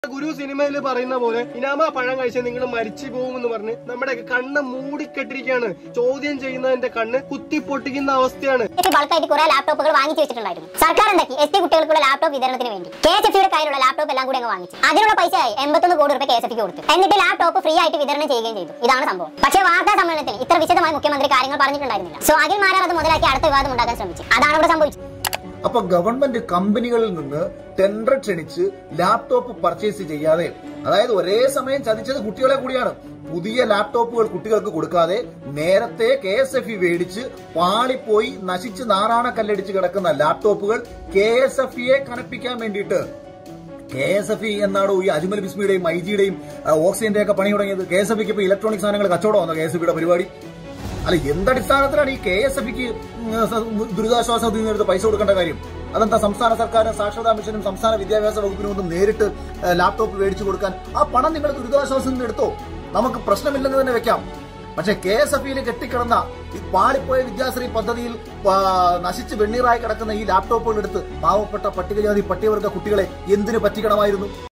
ഗുരു സിനിമയിൽ പറയുന്ന പോലെ ഇനാമ പഴം കഴിച്ചാൽ നിങ്ങൾ മരിച്ചു പോകുമെന്ന് പറഞ്ഞ് നമ്മുടെ കണ്ണ് മൂടിക്കെട്ടിരിക്കുകയാണ് ചോദ്യം ചെയ്യുന്നതിന്റെ കണ്ണ് കുത്തിപ്പൊട്ടിക്കുന്ന അവസ്ഥയാണ് എസ് ബൾക്കായിട്ട് കുറെ ലാപ്ടോപ്പുകൾ വാങ്ങിച്ചു വെച്ചിട്ടുണ്ടായിരുന്നു സർക്കാർ എന്താക്കി എസ് ടി കുട്ടികൾക്കുള്ള ലാപ്ടോപ്പ് വിതരണത്തിന് വേണ്ടി കെ എസ് എഫ് യുടെ കയ്യിലുള്ള ലാപ്ടോപ്പ് എല്ലാം കൂടി അങ്ങ് വാങ്ങിച്ചു അതിനുള്ള പൈസ എൺപത്തൊന്ന് കോടി രൂപ കെ എസ് എഫ് കൊടുത്തു എന്നിട്ട് ലാപ്ടോപ്പ് ഫ്രീ ആയിട്ട് വിതരണം ചെയ്യുകയും ചെയ്തു ഇതാണ് സംഭവം പക്ഷേ വാർത്താ സമ്മേളനത്തിൽ ഇത്ര വിശദമായി മുഖ്യമന്ത്രി കാര്യങ്ങൾ പറഞ്ഞിട്ടുണ്ടായിരുന്നില്ല സോ അഖിൽ മാരാർ അത് മുതലാക്കി അടുത്ത വിവാദം ഉണ്ടാക്കാൻ ശ്രമിച്ചു അതാണ് ഇവിടെ സംഭവിച്ചത് അപ്പൊ ഗവൺമെന്റ് കമ്പനികളിൽ നിന്ന് ടെൻഡർ ക്ഷണിച്ച് ലാപ്ടോപ്പ് പർച്ചേസ് ചെയ്യാതെ അതായത് ഒരേ സമയം ചതിച്ചത് കുട്ടികളെ കൂടിയാണ് പുതിയ ലാപ്ടോപ്പുകൾ കുട്ടികൾക്ക് കൊടുക്കാതെ നേരത്തെ കെ എസ് എഫ് ഇ മേടിച്ച് പാളിപ്പോയി നശിച്ച് നാറാണ കല്ലടിച്ച് കിടക്കുന്ന ലാപ്ടോപ്പുകൾ കെ എസ് എഫ് ഇയെ കനപ്പിക്കാൻ വേണ്ടിയിട്ട് കെ എസ് എഫ് ഇ എന്നാണോ ഈ അജ്മൽ ബിസ്മിയുടെയും ഐജിയുടെയും ഓക്സിജന്റെ ഒക്കെ പണി തുടങ്ങിയത് കെ എസ് എഫ് ഇക്ക് ഇപ്പൊ ഇലക്ട്രോണിക് സാധനങ്ങൾ കച്ചവടം വന്നോ കെ എസ് എഫ് ഇയുടെ പരിപാടി അല്ല എന്തടിസ്ഥാനത്തിലാണ് ഈ കെ എസ് എഫ് ഇക്ക് ദുരിതാശ്വാസ നിധിയിൽ നിന്ന് എടുത്ത് പൈസ കൊടുക്കേണ്ട കാര്യം അതെന്താ സംസ്ഥാന സർക്കാരും സാക്ഷരതാ മിഷനും സംസ്ഥാന വിദ്യാഭ്യാസ വകുപ്പിനും ഒന്നും നേരിട്ട് ഏഹ്, ലാപ്ടോപ്പ് മേടിച്ചു കൊടുക്കാൻ ആ പണം നിങ്ങൾ ദുരിതാശ്വാസത്തിൽ നിന്ന് എടുത്തോ നമുക്ക് പ്രശ്നമില്ലെന്ന് തന്നെ വെക്കാം പക്ഷെ കെ എസ് എഫ് ഇയിൽ കെട്ടിക്കിടന്ന ഈ പാളിപ്പോയ വിദ്യാശ്രീ പദ്ധതിയിൽ ആ, നശിച്ച് വെണ്ണീറായി കിടക്കുന്ന ഈ ലാപ്ടോപ്പുകൾ എടുത്ത് പാവപ്പെട്ട പട്ടികജാതി പട്ടികവർഗ കുട്ടികളെ എന്തിനു പറ്റിക്കണമായിരുന്നു